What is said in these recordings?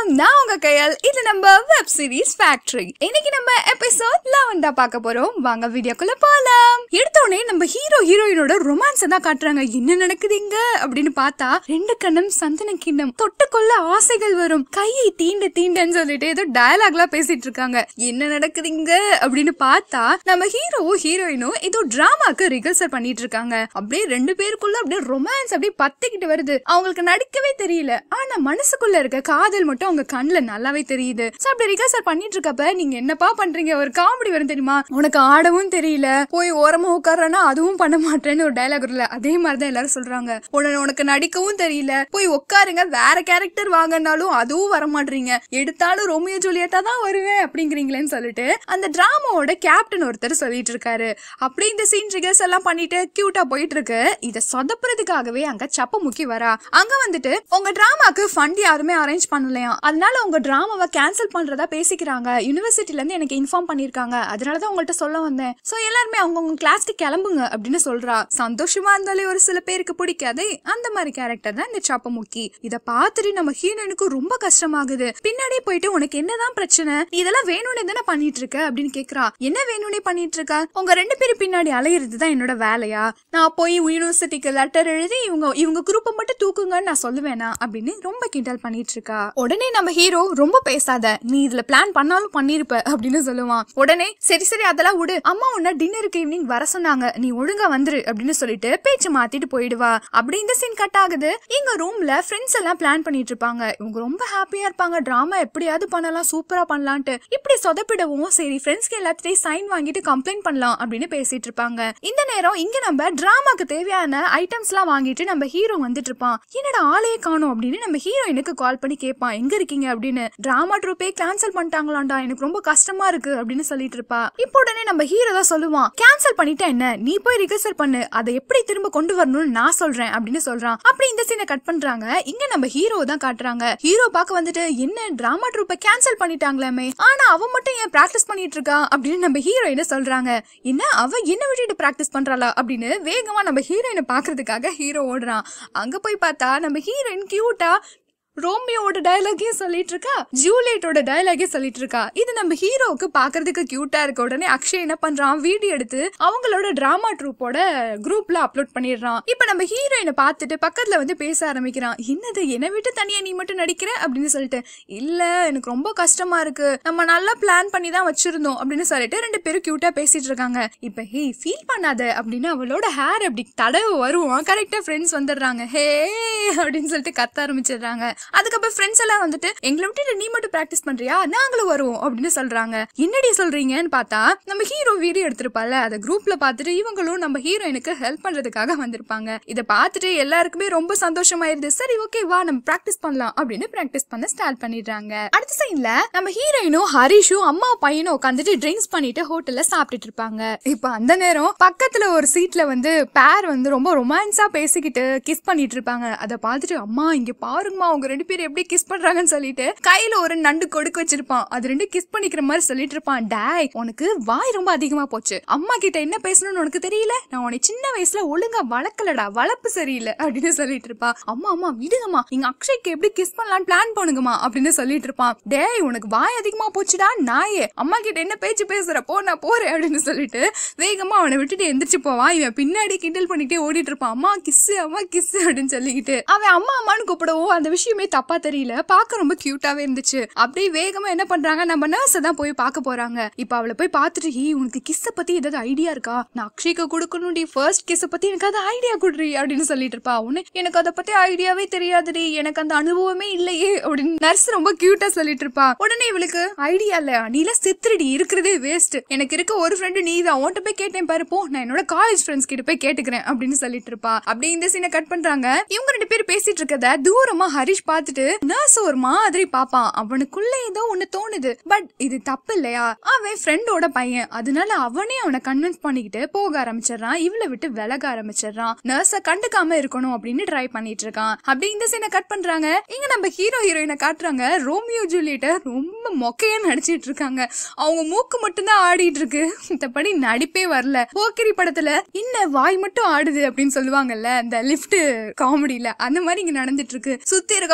நான் உங்க கையால் இது நம்ம வெப் சீரிஸ் ஃபேக்டரி இன்னைக்கு நம்ம எபிசோட் லெவன் தான் பார்க்க போறோம் வாங்க வீடியோக்குள்ள போலாம் எடுத்தோடனே நம்ம ஹீரோ ஹீரோயினோட ரொமான்ஸ் தான் காட்டுறாங்க என்ன நடக்குதுங்க அப்படின்னு பார்த்தா ரெண்டு கண்ணம் சந்தன கிண்ணம் தொட்டுக்கொள்ள ஆசைகள் வரும் கையை தீண்ட தீண்டன்னு சொல்லிட்டு ஏதோ டயலாக்லாம் பேசிட்டு இருக்காங்க என்ன நடக்குதுங்க அப்படின்னு பார்த்தா நம்ம ஹீரோ ஹீரோயினும் ஏதோ டிராமாக்கு ரிகர்சல் பண்ணிட்டு இருக்காங்க அப்படியே ரெண்டு பேருக்குள்ள அப்படியே ரொமான்ஸ் அப்படியே பத்திக்கிட்டு வருது அவங்களுக்கு நடிக்கவே தெரியல ஆனா மனசுக்குள்ள இருக்க காதல் மட்டும் அவங்க கண்ணுல நல்லாவே தெரியுது சோ அப்படி ரிகர்சல் பண்ணிட்டு இருக்கப்ப நீங்க என்னப்பா பண்றீங்க ஒரு காமெடி வரும் தெரியுமா உனக்கு ஆடவும் தெரியல போய் ஓரமா உட்கார்றனா அதுவும் பண்ண மாட்டேன்னு ஒரு டயலாக் இல்ல அதே மாதிரிதான் எல்லாரும் சொல்றாங்க உடனே உனக்கு நடிக்கவும் தெரியல போய் உட்காருங்க வேற கேரக்டர் வாங்கினாலும் அதுவும் வர மாட்டீங்க எடுத்தாலும் ரோமியோ ஜூலியட்டா தான் வருவேன் அப்படிங்கிறீங்களேன்னு சொல்லிட்டு அந்த டிராமாவோட கேப்டன் ஒருத்தர் சொல்லிட்டு இருக்காரு அப்படி இந்த சீன் ரிகர்ஸ் எல்லாம் பண்ணிட்டு கியூட்டா போயிட்டு இருக்கு இத சொதப்புறதுக்காகவே அங்க சப்ப முக்கி வரா அங்க வந்துட்டு உங்க டிராமாக்கு ஃபண்ட் யாருமே அரேஞ்ச் பண்ணலையா அதனால உங்க டிராமாவை கேன்சல் பண்றதா பேசிக்கிறாங்க யூனிவர்சிட்டில இருந்து எனக்கு இன்ஃபார்ம் பண்ணிருக்காங்க அதனாலதான் உங்கள்ட்ட சொல்ல வந்தேன் சோ எல்லாருமே அவங்கவுங்க கிளாஸ்க்கு கிளம்புங்க அப்படின்னு சொல்றா சந்தோஷமா இருந்தாலே ஒரு சில பேருக்கு பிடிக்காது அந்த மாதிரி கேரக்டர் தான் இந்த சப்ப முக்கி இத பார்த்துட்டு நம்ம ஹீரோனுக்கு ரொம்ப கஷ்டமாகுது பின்னாடியே போயிட்டு உனக்கு என்னதான் பிரச்சனை நீ இதெல்லாம் வேணும்னே தானே பண்ணிட்டு இருக்க அப்படின்னு கேக்குறா என்ன வேணும்னே பண்ணிட்டு இருக்க உங்க ரெண்டு பேரும் பின்னாடி அலையிறது தான் என்னோட வேலையா நான் போய் யூனிவர்சிட்டிக்கு லெட்டர் எழுதி இவங்க இவங்க குரூப்பை மட்டும் தூக்குங்கன்னு நான் சொல்லுவேனா அப்படின்னு ரொம்ப கிண்டல் பண்ணிட்டு இருக்கா உடனே நம்ம ஹீரோ ரொம்ப பேசாத நீ இதுல பிளான் பண்ணாலும் பண்ணிருப்ப அப்படின்னு சொல்லுவான் உடனே சரி சரி அதெல்லாம் விடு அம்மா உன்ன டின்னருக்கு ஈவினிங் வர சொன்னாங்க நீ ஒழுங்கா வந்துரு அப்படின்னு சொல்லிட்டு பேச்சு மாத்திட்டு போயிடுவா அப்படி இந்த சீன் கட் ஆகுது எங்க ரூம்ல ஃப்ரெண்ட்ஸ் எல்லாம் பிளான் பண்ணிட்டு இருப்பாங்க இவங்க ரொம்ப ஹாப்பியா இருப்பாங்க டிராமா எப்படியாவது பண்ணலாம் சூப்பரா பண்ணலான்ட்டு இப்படி சொதப்பிடவும் சரி ஃப்ரெண்ட்ஸ்க்கு எல்லாத்தையும் சைன் வாங்கிட்டு கம்ப்ளைண்ட் பண்ணலாம் அப்படின்னு பேசிட்டு இருப்பாங்க இந்த நேரம் இங்க நம்ம டிராமாக்கு தேவையான ஐட்டம்ஸ் எல்லாம் வாங்கிட்டு நம்ம ஹீரோ வந்துட்டு இருப்பான் என்னடா ஆளையே காணும் அப்படின்னு நம்ம ஹீரோயினுக்கு கால் பண்ணி கேட்பான் எங்க இருக்கீங்க அப்படின்னு டிராமா ட்ரூப்பே கேன்சல் பண்ணிட்டாங்களாண்டா எனக்கு ரொம்ப கஷ்டமா இருக்கு அப்படின்னு சொல்லிட்டு இருப்பா இப்போ உடனே நம்ம ஹீரோ தான் சொல்லுவான் கேன்சல் பண்ணிட்டா என்ன நீ போய் ரிகர்சல் பண்ணு அதை எப்படி திரும்ப கொண்டு வரணும்னு நான் சொல்றேன் அப்படின்னு சொல்றான் அப்படி இந்த சீனை கட் பண்றாங்க இங்க நம்ம ஹீரோ தான் காட்டுறாங்க ஹீரோ பார்க்க வந்துட்டு என்ன டிராமா ட்ரூப்பை கேன்சல் பண்ணிட்டாங்களாமே ஆனா அவன் மட்டும் ஏன் பிராக்டிஸ் பண்ணிட்டு இருக்கா அப்படின்னு நம்ம ஹீரோயினை சொல்றாங்க என்ன அவ என்ன விட்டுட்டு பிராக்டிஸ் பண்றாளா அப்படின்னு வேகமா நம்ம ஹீரோயினை பாக்குறதுக்காக ஹீரோ ஓடுறான் அங்க போய் பார்த்தா நம்ம ஹீரோயின் கியூட்டா ரோமியோட டயலாகே சொல்லிட்டு இருக்கா ஜூலியட்டோட டயலாகே சொல்லிட்டு இருக்கா இது நம்ம ஹீரோவுக்கு பாக்குறதுக்கு கியூட்டா இருக்க உடனே அக்ஷய் என்ன பண்றான் வீடியோ எடுத்து அவங்களோட டிராமா ட்ரூப்போட குரூப்ல அப்லோட் பண்ணிடுறான் இப்ப நம்ம ஹீரோயினை பார்த்துட்டு பக்கத்துல வந்து பேச ஆரம்பிக்கிறான் என்னது என்னை விட்டு தனியா நீ மட்டும் நடிக்கிற அப்படின்னு சொல்லிட்டு இல்ல எனக்கு ரொம்ப கஷ்டமா இருக்கு நம்ம நல்லா பிளான் பண்ணி தான் வச்சிருந்தோம் அப்படின்னு சொல்லிட்டு ரெண்டு பேரும் கியூட்டா பேசிட்டு இருக்காங்க இப்ப ஹே ஃபீல் பண்ணாத அப்படின்னு அவளோட ஹேர் அப்படி தடவை வருவான் கரெக்டா ஃப்ரெண்ட்ஸ் வந்துடுறாங்க ஹே அப்படின்னு சொல்லிட்டு கத்த ஆரம்பிச்சிடுறாங்க அதுக்கப்புறம் ஃப்ரெண்ட்ஸ் எல்லாம் வந்துட்டு எங்களை விட்டுட்டு நீ மட்டும் பிராக்டிஸ் பண்றியா நாங்களும் வருவோம் அப்படின்னு சொல்றாங்க என்னடி சொல்றீங்கன்னு பார்த்தா நம்ம ஹீரோ வீடியோ எடுத்திருப்பால அதை குரூப்ல பார்த்துட்டு இவங்களும் நம்ம ஹீரோயினுக்கு ஹெல்ப் பண்றதுக்காக வந்திருப்பாங்க இதை பார்த்துட்டு எல்லாருக்குமே ரொம்ப சந்தோஷமாயிருது சரி ஓகே வா நம்ம பிராக்டிஸ் பண்ணலாம் அப்படின்னு பிராக்டிஸ் பண்ண ஸ்டார்ட் பண்ணிடுறாங்க அடுத்த சைன்ல நம்ம ஹீரோயினும் ஹரிஷும் அம்மா பையனும் உட்காந்துட்டு ட்ரிங்க்ஸ் பண்ணிட்டு ஹோட்டல்ல சாப்பிட்டுட்டு இருப்பாங்க இப்ப அந்த நேரம் பக்கத்துல ஒரு சீட்ல வந்து பேர் வந்து ரொம்ப ரொமான்ஸா பேசிக்கிட்டு கிஸ் பண்ணிட்டு இருப்பாங்க அதை பார்த்துட்டு அம்மா இங்க பாருங்கம்மா அவங்க ரெண்டு பேரும் எப்படி கிஸ் பண்றாங்கன்னு சொல்லிட்டு கையில ஒரு நண்டு கொடுக்க வச்சிருப்பான் அது ரெண்டு கிஸ் பண்ணிக்கிற மாதிரி சொல்லிட்டு இருப்பான் டேய் உனக்கு வாய் ரொம்ப அதிகமா போச்சு அம்மா கிட்ட என்ன பேசணும்னு உனக்கு தெரியல நான் உன்னை சின்ன வயசுல ஒழுங்கா வளர்க்கலடா வளர்ப்பு சரியில்லை அப்படின்னு சொல்லிட்டு இருப்பா அம்மா அம்மா விடுங்கம்மா நீங்க அக்ஷய்க்கு எப்படி கிஸ் பண்ணலாம்னு பிளான் பண்ணுங்கம்மா அப்படின்னு சொல்லிட்டு இருப்பான் டேய் உனக்கு வாய் அதிகமா போச்சுடா நாயே அம்மா கிட்ட என்ன பேச்சு பேசுற போ நான் போறேன் அப்படின்னு சொல்லிட்டு வேகமா அவனை விட்டுட்டு எந்திரிச்சு போவான் இவன் பின்னாடி கிண்டல் பண்ணிட்டே ஓடிட்டு இருப்பான் அம்மா கிஸ் அம்மா கிஸ் அப்படின்னு சொல்லிக்கிட்டு அவன் அம்மா அம்மான்னு கூப்பிடவும் அந்த விஷயமே தப்பா தெரியல பார்க்க ரொம்ப கியூட்டாவே இருந்துச்சு அப்படியே வேகமா என்ன பண்றாங்க நம்ம நர்ஸ் தான் போய் பார்க்க போறாங்க இப்ப அவளை போய் பார்த்துட்டு ஹீ உனக்கு கிஸ்ஸ பத்தி ஏதாவது ஐடியா இருக்கா நான் அக்ஷய்க்கு கொடுக்கணும்டி ஃபர்ஸ்ட் கிஸ்ஸ பத்தி எனக்கு அது ஐடியா குடுறி அப்படின்னு சொல்லிட்டு இருப்பா உன்னை எனக்கு அதை பத்தி ஐடியாவே தெரியாதுடி எனக்கு அந்த அனுபவமே இல்லையே அப்படின்னு நர்ஸ் ரொம்ப கியூட்டா சொல்லிட்டு இருப்பா உடனே இவளுக்கு ஐடியா இல்ல நீல செத்துருடி இருக்கிறதே வேஸ்ட் எனக்கு இருக்க ஒரு ஃப்ரெண்டு நீ தான் உன்கிட்ட போய் கேட்டேன் பாரு போ நான் என்னோட காலேஜ் ஃப்ரெண்ட்ஸ் கிட்ட போய் கேட்டுக்கிறேன் அப்படின்னு சொல்லிட்டு இருப்பா அப்படி இந்த சீனை கட் பண்றாங்க இவங்க ரெண்டு பேரும் பேசிட்டு இருக்கத தூரமா ஹரிஷ் பார்த்துட்டு நர்ஸ் ஒரு மாதிரி பாப்பான் அவனுக்குள்ள ஏதோ ஒண்ணு தோணுது பட் இது தப்பு இல்லையா அவன் ஃப்ரெண்டோட பையன் அதனால அவனே அவனை கன்வின்ஸ் பண்ணிக்கிட்டு போக ஆரம்பிச்சிடுறான் இவளை விட்டு விலக ஆரம்பிச்சிடுறான் நர்ஸ கண்டுக்காம இருக்கணும் அப்படின்னு ட்ரை பண்ணிட்டு இருக்கான் அப்படி இந்த சீனை கட் பண்றாங்க இங்க நம்ம ஹீரோ ஹீரோயினை காட்டுறாங்க ரோமியோ ஜூலியட்ட ரொம்ப மொக்கையா நடிச்சிட்டு இருக்காங்க அவங்க மூக்கு மட்டும்தான் ஆடிட்டு இருக்கு மத்தபடி நடிப்பே வரல போக்கிரி படத்துல என்ன வாய் மட்டும் ஆடுது அப்படின்னு சொல்லுவாங்கல்ல இந்த லிஃப்ட் காமெடியில அந்த மாதிரி இங்க நடந்துட்டு இருக்கு சுத்தி இருக்க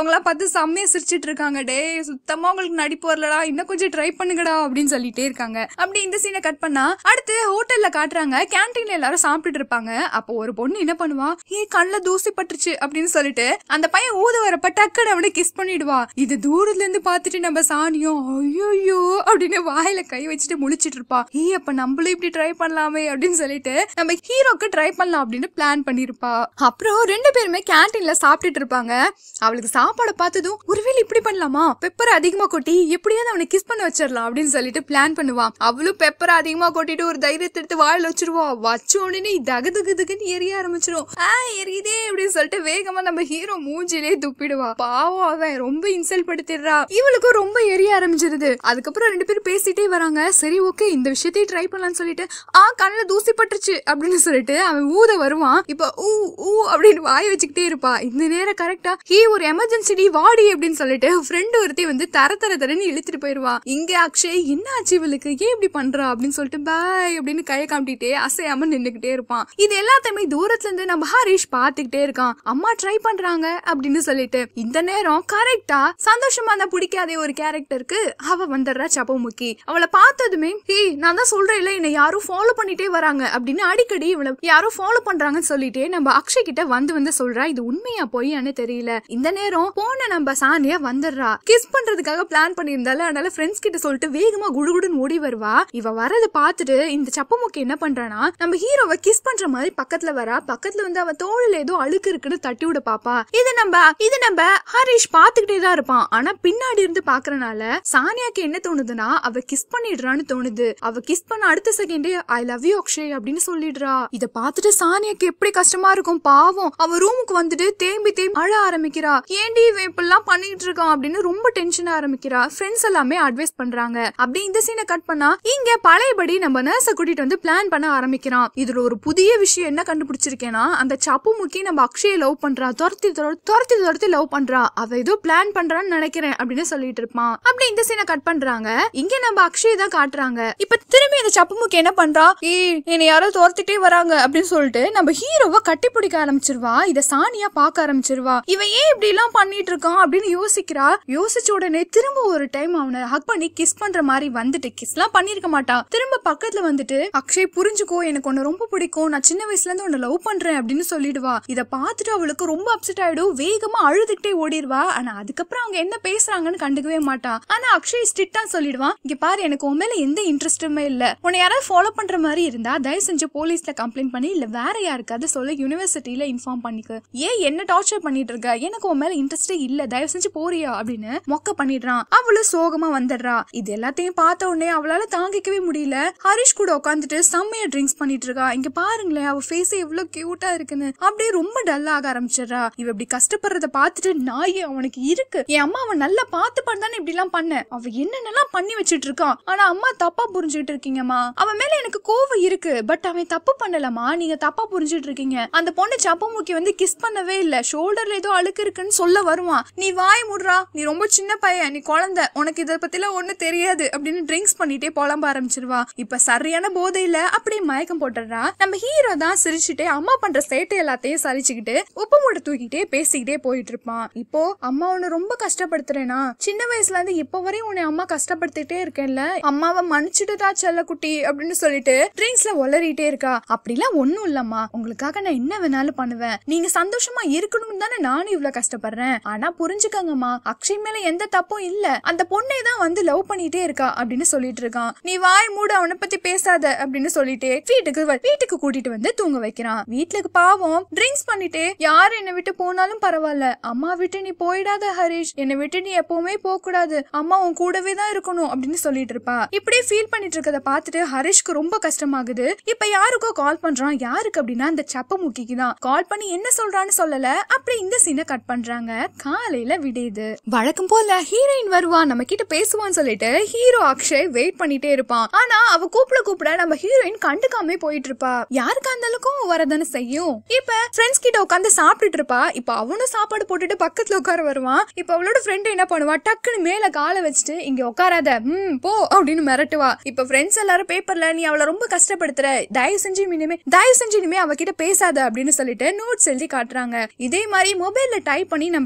அவங்களாம் பார்த்து செம்மையா சிரிச்சிட்டு இருக்காங்க டே சுத்தமா உங்களுக்கு நடிப்பு வரலடா இன்னும் கொஞ்சம் ட்ரை பண்ணுங்கடா அப்படின்னு சொல்லிட்டே இருக்காங்க அப்படி இந்த சீனை கட் பண்ணா அடுத்து ஹோட்டல்ல காட்டுறாங்க கேன்டீன்ல எல்லாரும் சாப்பிட்டுட்டு இருப்பாங்க அப்போ ஒரு பொண்ணு என்ன பண்ணுவா ஏ கண்ணுல தூசி பட்டுருச்சு அப்படின்னு சொல்லிட்டு அந்த பையன் ஊத வரப்ப டக்குன்னு அவனை கிஸ் பண்ணிடுவா இது தூரத்துல இருந்து பார்த்துட்டு நம்ம சாணியும் ஐயோ அப்படின்னு வாயில கை வச்சுட்டு முழிச்சிட்டு இருப்பா ஏ அப்ப நம்மளும் இப்படி ட்ரை பண்ணலாமே அப்படின்னு சொல்லிட்டு நம்ம ஹீரோக்கு ட்ரை பண்ணலாம் அப்படின்னு பிளான் பண்ணிருப்பா அப்புறம் ரெண்டு பேருமே கேன்டீன்ல சாப்பிட்டுட்டு இருப்பாங்க அவளுக்கு சாப்பாடை பார்த்ததும் ஒருவேளை இப்படி பண்ணலாமா பெப்பர் அதிகமா கொட்டி எப்படியாவது அவனை கிஸ் பண்ண வச்சிடலாம் அப்படின்னு சொல்லிட்டு பிளான் பண்ணுவான் அவளும் பெப்பர் அதிகமா கொட்டிட்டு ஒரு தைரியத்தை எடுத்து வாயில வச்சிருவா வச்ச உடனே தகு தகு தகுன்னு எரிய ஆரம்பிச்சிரும் ஆ எரியுதே அப்படின்னு சொல்லிட்டு வேகமா நம்ம ஹீரோ மூஞ்சிலே துப்பிடுவா பாவம் அவன் ரொம்ப இன்சல்ட் படுத்திடுறா இவளுக்கும் ரொம்ப எரிய ஆரம்பிச்சிருது அதுக்கப்புறம் ரெண்டு பேரும் பேசிட்டே வராங்க சரி ஓகே இந்த விஷயத்தையும் ட்ரை பண்ணலாம்னு சொல்லிட்டு ஆ கண்ணுல தூசி பட்டுருச்சு அப்படின்னு சொல்லிட்டு அவன் ஊத வருவான் இப்ப ஊ ஊ அப்படின்னு வாய் வச்சுக்கிட்டே இருப்பா இந்த நேரம் கரெக்டா ஹே ஒரு எமர்ஜென்சி டி வாடி அப்படின்னு சொல்லிட்டு ஃப்ரெண்டு ஒருத்தி வந்து தர தர தரன்னு இழுத்துட்டு போயிருவா இங்க அக்ஷய் என்ன ஆச்சு இவளுக்கு ஏன் இப்படி பண்றா அப்படின்னு சொல்லிட்டு பாய் அப்படின்னு கையை காமிட்டிட்டே அசையாம நின்னுகிட்டே இருப்பான் இது எல்லாத்தையுமே தூரத்துல இருந்து நம்ம ஹரிஷ் பாத்துக்கிட்டே இருக்கான் அம்மா ட்ரை பண்றாங்க அப்படின்னு சொல்லிட்டு இந்த நேரம் கரெக்டா சந்தோஷமா தான் பிடிக்காத ஒரு கேரக்டருக்கு அவ வந்துடுறா சப்பமுக்கி அவளை பார்த்ததுமே ஹே நான் தான் சொல்றேன்ல என்னை யாரும் ஃபாலோ பண்ணிட்டே வராங்க அப்படின்னு அடிக்கடி இவளை யாரோ ஃபாலோ பண்றாங்கன்னு சொல்லிட்டு நம்ம அக்ஷய் கிட்ட வந்து வந்து சொல்றா இது உண்மையா பொய்யான்னு தெரியல இந்த நேரம் போன நம்ம சானியா வந்துடுறா கிஸ் பண்றதுக்காக பிளான் பண்ணியிருந்தால அதனால ஃப்ரெண்ட்ஸ் கிட்ட சொல்லிட்டு வேகமா குடுகுடுன்னு ஓடி வருவா இவ வரதை பார்த்துட்டு இந்த சப்பமுக்கி என்ன பண்றானா நம்ம ஹீரோவை கிஸ் பண்ற மாதிரி பக்கத்துல வரா பக்கத்துல வந்து அவ தோளில் ஏதோ அழுக்கு இருக்குன்னு தட்டி விட பாப்பா இது நம்ம இது நம்ம ஹரிஷ் பாத்துக்கிட்டே தான் இருப்பான் ஆனா பின்னாடி இருந்து பாக்குறனால சானியாக்கு என்ன தோணுதுன்னா அவ கிஸ் பண்ணிடுறான்னு தோணுது அவ கிஸ் பண்ண அடுத்த செகண்டே ஐ லவ் யூ அக்ஷய் அப்படின்னு சொல்லிடுறா இத பார்த்துட்டு சானியாக்கு எப்படி கஷ்டமா இருக்கும் பாவம் அவ ரூமுக்கு வந்துட்டு தேம்பி தேம்பி அழ ஆரம்பிக்கிறா ஏன்டி இவன் இப்படிலாம் பண்ணிட்டு இருக்கான் அப்படின்னு ரொம்ப டென்ஷன் ஆரம்பிக்கிறா ஃப்ரெண்ட்ஸ் எல்லாமே அட்வைஸ் பண்றாங்க அப்படி இந்த சீனை கட் பண்ணா இங்க பழையபடி நம்ம நர்ஸ கூட்டிட்டு வந்து பிளான் பண்ண ஆரம்பிக்கிறான் இதுல ஒரு புதிய விஷயம் என்ன கண்டுபிடிச்சிருக்கேன்னா அந்த சப்பு முக்கி நம்ம அக்ஷய லவ் பண்றா துரத்தி துர- துரத்தி துரத்தி லவ் பண்றா அவ ஏதோ பிளான் பண்றான்னு நினைக்கிறேன் அப்படின்னு சொல்லிட்டு இருப்பான் அப்படி இந்த சீனை கட் பண்றாங்க இங்க நம்ம அக்ஷய் தான் காட்டுறாங்க இப்ப திரும்பி இந்த சப்பு முக்கி என்ன பண்றா ஏய் என்னை யாரோ துரத்திட்டே வராங்க அப்படின்னு சொல்லிட்டு நம்ம ஹீரோவை கட்டி பிடிக்க ஆரம்பிச்சிருவா இத சானியா பார்க்க ஆரம்பிச்சிருவா இவன் ஏன் இப்படி எல்லாம் பண்ணிட்டு இருக்கான் அப்படின்னு யோசிக்கிறா யோசிச்ச உடனே திரும்ப ஒரு டைம் அவனை ஹக் பண்ணி கிஸ் பண்ற மாதிரி வந்துட்டு கிஸ்லாம் பண்ணிருக்க மாட்டான் திரும்ப பக்கத்துல வந்துட்டு அக்ஷய் புரிஞ்சுக்கோ எனக்கு உன்னை ரொம்ப பிடிக்கும் நான் சின்ன வயசுல இருந்து உன்னை லவ் பண்றேன் அப்படின்னு சொல்லிடுவா இத பார்த்துட்டு அவளுக்கு ரொம்ப அப்செட் ஆயிடும் வேகமா அழுதுகிட்டே ஓடிடுவா ஆனா அதுக்கப்புறம் அவங்க என்ன பேசுறாங்கன்னு கண்டுக்கவே மாட்டான் ஆனா அக்ஷய் ஸ்ட்ரிக்டா சொல்லிடுவான் இங்க பாரு எனக்கு உன் மேல எந்த இன்ட்ரெஸ்ட்டுமே இல்ல உன்னை யாராவது ஃபாலோ பண்ற மாதிரி இருந்தா தயவு செஞ்சு போலீஸ்ல கம்ப்ளைண்ட் பண்ணி இல்ல வேற யாருக்காவது சொல்ல யூனிவர்சிட்டியில இன்ஃபார்ம் பண்ணிக்க ஏன் என்ன டார்ச்சர் பண்ணிட்டு இருக்க எனக்கு உன் மேல இன்ட்ரெஸ்டே இல்ல தயவு செஞ்சு போறியா அப்படின்னு மொக்க பண்ணிடுறான் அவளும் சோகமா வந்துடுறா இது எல்லாத்தையும் பார்த்த உடனே அவளால தாங்கிக்கவே முடியல ஹரிஷ் கூட உட்காந்துட்டு செம்மையா ட்ரிங்க்ஸ் பண்ணிட்டு இருக்கா இங்க பாருங்களேன் அவ ஃபேஸ் எவ்வளவு கியூட்டா இருக்குன்னு அப்படியே ரொம்ப டல் ஆக ஆரம்பிச்சிடுறா இவ இப்படி கஷ்டப்படுறத பார்த்துட்டு நாய் அவனுக்கு இருக்கு என் அம்மா அவன் நல்லா பார்த்து பண்ணானே இப்படி எல்லாம் பண்ண அவ என்னென்னலாம் பண்ணி வச்சிட்டு இருக்கான் ஆனா அம்மா தப்பா புரிஞ்சுட்டு இருக்கீங்கம்மா அவன் மேல எனக்கு கோவம் இருக்கு பட் அவன் தப்பு பண்ணலமா நீங்க தப்பா புரிஞ்சுட்டு இருக்கீங்க அந்த பொண்ணு சப்பமுக்கி வந்து கிஸ் பண்ணவே இல்ல ஷோல்டர்ல ஏதோ அழுக்கு இருக்குன்னு சொல்ல வருவான் நீ வாய் முடுறா நீ ரொம்ப சின்ன பையன் நீ குழந்தை உனக்கு இத பத்திலாம் ஒண்ணு தெரியாது அப்படின்னு ட்ரிங்க்ஸ் பண்ணிட்டே புலம்ப ஆரம்பிச்சிருவா இப்ப சரியான போதையில அப்படியே மயக்கம் போட்டுடுறா நம்ம ஹீரோ தான் சிரிச்சுட்டே அம்மா பண்ற சேட்டை எல்லாத்தையும் சரிச்சுக்கிட்டு உப்பு மூட்டை தூக்கிட்டே பேசிக்கிட்டே போயிட்டு இருப்பான் இப்போ அம்மா உன்னை ரொம்ப கஷ்டப்படுத்துறேனா சின்ன வயசுல இருந்து இப்ப வரையும் உன்னை அம்மா கஷ்டப்படுத்திட்டே இருக்கேன்ல அம்மாவை மன்னிச்சுட்டுதா செல்லக்குட்டி அப்படின்னு சொல்லிட்டு ட்ரிங்க்ஸ்ல ஒளறிட்டே இருக்கா அப்படிலாம் ஒண்ணும் இல்லம்மா உங்களுக்காக நான் என்ன வேணாலும் பண்ணுவேன் நீங்க சந்தோஷமா இருக்கணும் தானே நானும் இவ்வளவு கஷ்டப்படுறேன் ஆனா புரிஞ்சுக்கங்கம்மா அக்ஷய் மேல எந்த தப்பும் இல்ல அந்த பொண்ணை தான் வந்து லவ் பண்ணிட்டே இருக்கா அப்படின்னு சொல்லிட்டு இருக்கான் நீ வாய் மூட அவனை பத்தி பேசாத அப்படின்னு சொல்லிட்டு வீட்டுக்கு வ- வீட்டுக்கு கூட்டிட்டு வந்து தூங்க வைக்கிறான் வீட்டுக்கு பாவம் ட்ரிங்க்ஸ் பண்ணிட்டே யார் என்னை விட்டு போனாலும் பரவாயில்ல அம்மா விட்டு நீ போயிடாத ஹரிஷ் என்னை விட்டு நீ எப்பவுமே போக கூடாது அம்மா உன் கூடவே தான் இருக்கணும் அப்படின்னு சொல்லிட்டு இருப்பா இப்படியே ஃபீல் பண்ணிட்டு இருக்கத பார்த்துட்டு ஹரிஷ்க்கு ரொம்ப கஷ்டமாகுது இப்ப யாருக்கோ கால் பண்றான் யாருக்கு அப்படின்னா அந்த சப்ப முக்கிக்கு தான் கால் பண்ணி என்ன சொல்றான்னு சொல்லல அப்படி இந்த சீனை கட் பண்றாங்க காலையில விடியுது வழக்கம் போல ஹீரோயின் வருவா நம்ம கிட்ட பேசுவான்னு சொல்லிட்டு ஹீரோ அக்ஷய் வெயிட் பண்ணிட்டே இருப்பான் ஆனா அவ கூப்பிட கூப்பிட நம்ம ஹீரோயின் கண்டுக்காம போயிட்டு இருப்பா யாருக்கு அந்த அளவுக்கும் வரதானே செய்யும் இப்ப ஃப்ரெண்ட்ஸ் கிட்ட உட்காந்து சாப்பிட்டுட்டு இருப்பா இப்ப அவனும் சாப்பாடு போட்டுட்டு பக்கத்துல உட்கார வருவான் இப்ப அவளோட ஃப்ரெண்ட் என்ன பண்ணுவா டக்குன்னு மேல காலை வச்சுட்டு இங்க உட்காராத ம் போ அப்படின்னு மிரட்டுவா இப்ப ஃப்ரெண்ட்ஸ் எல்லாரும் பேப்பர்ல நீ அவளை ரொம்ப கஷ்டப்படுத்துற தயவு செஞ்சு இனிமே தயவு செஞ்சு இனிமே அவகிட்ட பேசாத அப்படின்னு சொல்லிட்டு நோட்ஸ் எழுதி காட்டுறாங்க இதே மாதிரி மொபைல்ல டைப் பண்ணி நம்ம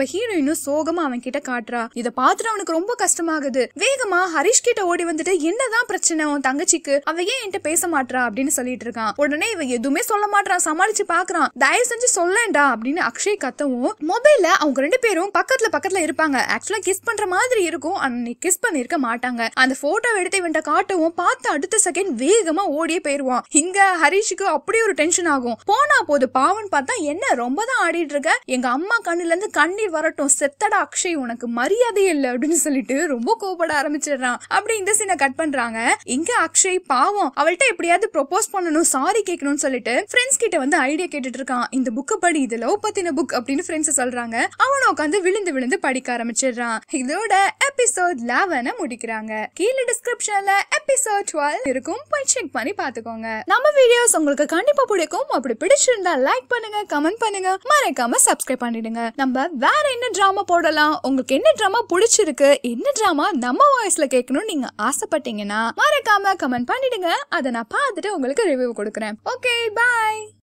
நம்ம ஹீரோயினும் சோகமா அவன் கிட்ட காட்டுறா இத பாத்துட்டு அவனுக்கு ரொம்ப கஷ்டமாகுது வேகமா ஹரிஷ் கிட்ட ஓடி வந்துட்டு என்னதான் பிரச்சனை உன் தங்கச்சிக்கு அவ ஏன் என்கிட்ட பேச மாட்றா அப்படின்னு சொல்லிட்டு இருக்கான் உடனே இவ எதுவுமே சொல்ல மாட்றான் சமாளிச்சு பாக்குறான் தயவு செஞ்சு சொல்லேன்டா அப்படின்னு அக்ஷய் கத்தவும் மொபைல்ல அவங்க ரெண்டு பேரும் பக்கத்துல பக்கத்துல இருப்பாங்க ஆக்சுவலா கிஸ் பண்ற மாதிரி இருக்கும் ஆனா கிஸ் பண்ணிருக்க மாட்டாங்க அந்த போட்டோ எடுத்து இவன்ட்ட காட்டவும் பார்த்து அடுத்த செகண்ட் வேகமா ஓடியே போயிருவான் இங்க ஹரிஷுக்கு அப்படியே ஒரு டென்ஷன் ஆகும் போனா போது பாவன் பார்த்தா என்ன ரொம்ப தான் ஆடிட்டு இருக்க எங்க அம்மா கண்ணுல இருந்து கண்ணீர் வரட்டும் செத்தடா அக்ஷய் உனக்கு மரியாதையே இல்லை அப்படின்னு சொல்லிட்டு ரொம்ப கோபப்பட ஆரம்பிச்சிடுறான் அப்படி இந்த சீனை கட் பண்றாங்க இங்க அக்ஷய் பாவம் அவள்கிட்ட எப்படியாவது ப்ரொபோஸ் பண்ணணும் சாரி கேட்கணும்னு சொல்லிட்டு ஃப்ரெண்ட்ஸ் கிட்ட வந்து ஐடியா கேட்டுட்டு இருக்கான் இந்த புக்கை படி இது லவ் பத்தின புக் அப்படின்னு ஃப்ரெண்ட்ஸ் சொல்றாங்க அவனும் உட்காந்து விழுந்து விழுந்து படிக்க ஆரம்பிச்சிடுறான் இதோட எபிசோட் லெவனை முடிக்கிறாங்க கீழே டிஸ்கிரிப்ஷன்ல எபிசோட் டுவெல் இருக்கும் போய் செக் பண்ணி பாத்துக்கோங்க நம்ம வீடியோஸ் உங்களுக்கு கண்டிப்பா பிடிக்கும் அப்படி பிடிச்சிருந்தா லைக் பண்ணுங்க கமெண்ட் பண்ணுங்க மறக்காம சப்ஸ்கிரைப் பண்ணிடுங்க நம்ம வேற என்ன டிராமா போடலாம் உங்களுக்கு என்ன டிராமா பிடிச்சிருக்கு என்ன டிராமா நம்ம வாய்ஸ்ல கேட்கணும்னு நீங்க ஆசைப்பட்டீங்கன்னா மறக்காம கமெண்ட் பண்ணிடுங்க அதை நான் பார்த்துட்டு உங்களுக்கு ரிவ்யூ கொடுக்குறேன் ஓகே பாய்